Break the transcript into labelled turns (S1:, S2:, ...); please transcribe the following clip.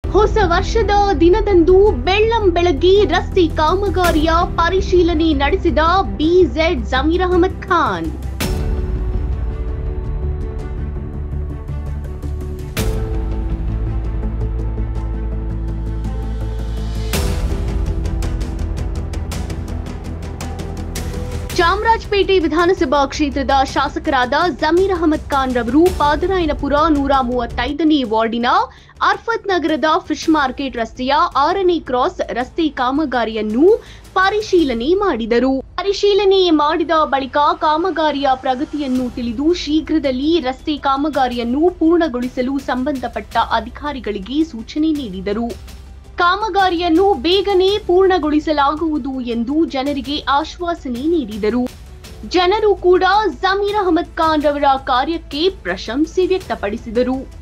S1: ಹೊಸ ವರ್ಷದ ದಿನದಂದು ಬೆಳ್ಳಂ ಬೆಳಗ್ಗೆ ರಸ್ತೆ ಕಾಮಗಾರಿಯ ಪರಿಶೀಲನೆ ನಡೆಸಿದ ಬಿಜೆಡ್ ಜಮೀರ್ ಅಹಮದ್ ಖಾನ್ ಚಾಮರಾಜಪೇಟೆ ವಿಧಾನಸಭಾ ಕ್ಷೇತ್ರದ ಶಾಸಕರಾದ ಜಮೀರ್ ಅಹಮದ್ ಖಾನ್ ರವರು ಪಾದರಾಯನಪುರ ನೂರ ಮೂವತ್ತೈದನೇ ವಾರ್ಡಿನ ಅರ್ಫತ್ ನಗರದ ಫಿಶ್ ಮಾರ್ಕೆಟ್ ರಸ್ತೆಯ ಆರನೇ ಕ್ರಾಸ್ ರಸ್ತೆ ಕಾಮಗಾರಿಯನ್ನು ಪರಿಶೀಲನೆ ಮಾಡಿದರು ಪರಿಶೀಲನೆ ಮಾಡಿದ ಬಳಿಕ ಕಾಮಗಾರಿಯ ಪ್ರಗತಿಯನ್ನು ತಿಳಿದು ಶೀಘ್ರದಲ್ಲಿ ರಸ್ತೆ ಕಾಮಗಾರಿಯನ್ನು ಪೂರ್ಣಗೊಳಿಸಲು ಸಂಬಂಧಪಟ್ಟ ಅಧಿಕಾರಿಗಳಿಗೆ ಸೂಚನೆ ನೀಡಿದರು ಕಾಮಗಾರಿಯನ್ನು ಬೇಗನೆ ಪೂರ್ಣಗೊಳಿಸಲಾಗುವುದು ಎಂದು ಜನರಿಗೆ ಆಶ್ವಾಸನೆ ನೀಡಿದರು ಜನರು ಕೂಡ ಜಮೀರ್ ಅಹಮದ್ ಖಾನ್ ರವರ ಕಾರ್ಯಕ್ಕೆ ಪ್ರಶಂಸೆ ವ್ಯಕ್ತಪಡಿಸಿದರು